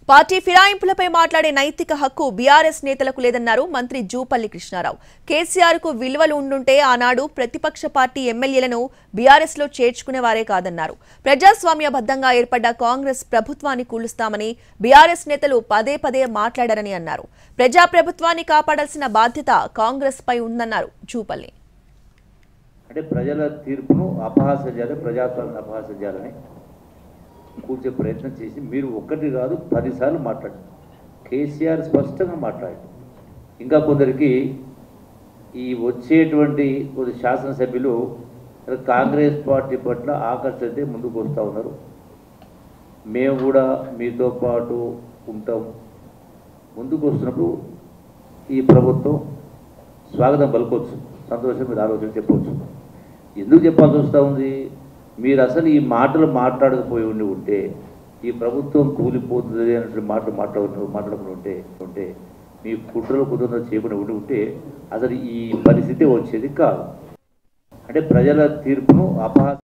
party ఫిరాయింపులపై మాట్లాడే నైతిక హక్కు బీఆర్ఎస్ నేతలకు లేదన్నారు మంత్రి జూపల్లి కృష్ణారావు కేసీఆర్ కు విలువలు ఉండుంటే ఆనాడు ప్రతిపక్ష పార్టీ ఎమ్మెల్యేలను బీఆర్ఎస్ లో చేర్చుకునేవారే కాదన్నారు ప్రజాస్వామ్యబద్ధంగా ఏర్పడ్డ కాంగ్రెస్ ప్రభుత్వాన్ని కూలుస్తామని బీఆర్ఎస్ నేతలు పదే పదే మాట్లాడారని అన్నారు ప్రజాప్రభుత్వాన్ని కాపాడాల్సిన బాధ్యత కాంగ్రెస్ పై ఉందన్నారు జూపల్లి అంటే ప్రజల తీర్పును అపహాస్యం చేయాలి ప్రజాస్వామ్యం అపహాస్యం చేయాలని కూర్చే ప్రయత్నం చేసి మీరు ఒక్కటి కాదు పదిసార్లు మాట్లాడండి కేసీఆర్ స్పష్టంగా మాట్లాడండి ఇంకా కొందరికి ఈ వచ్చేటువంటి కొద్ది శాసనసభ్యులు కాంగ్రెస్ పార్టీ పట్ల ఆకర్షితే ముందుకు వస్తూ ఉన్నారు మేము కూడా మీతో పాటు ఉంటాం ముందుకు వస్తున్నప్పుడు ఈ ప్రభుత్వం స్వాగతం పలుకోవచ్చు సంతోషం మీరు ఆలోచన చెప్పవచ్చు ఎందుకు చెప్పాల్సి వస్తూ ఉంది మీరు అసలు ఈ మాటలు మాట్లాడకపోయి ఉండి ఉంటే ఈ ప్రభుత్వం కూలిపోతుంది అనేటువంటి మాటలు మాట్లాడు మాట్లాడకుండా ఉంటే ఉంటే మీ కుట్రలు కుటుంబం చేయకుండా ఉండి ఉంటే అసలు ఈ పరిస్థితి వచ్చేది కాదు అంటే ప్రజల తీర్పును అపహా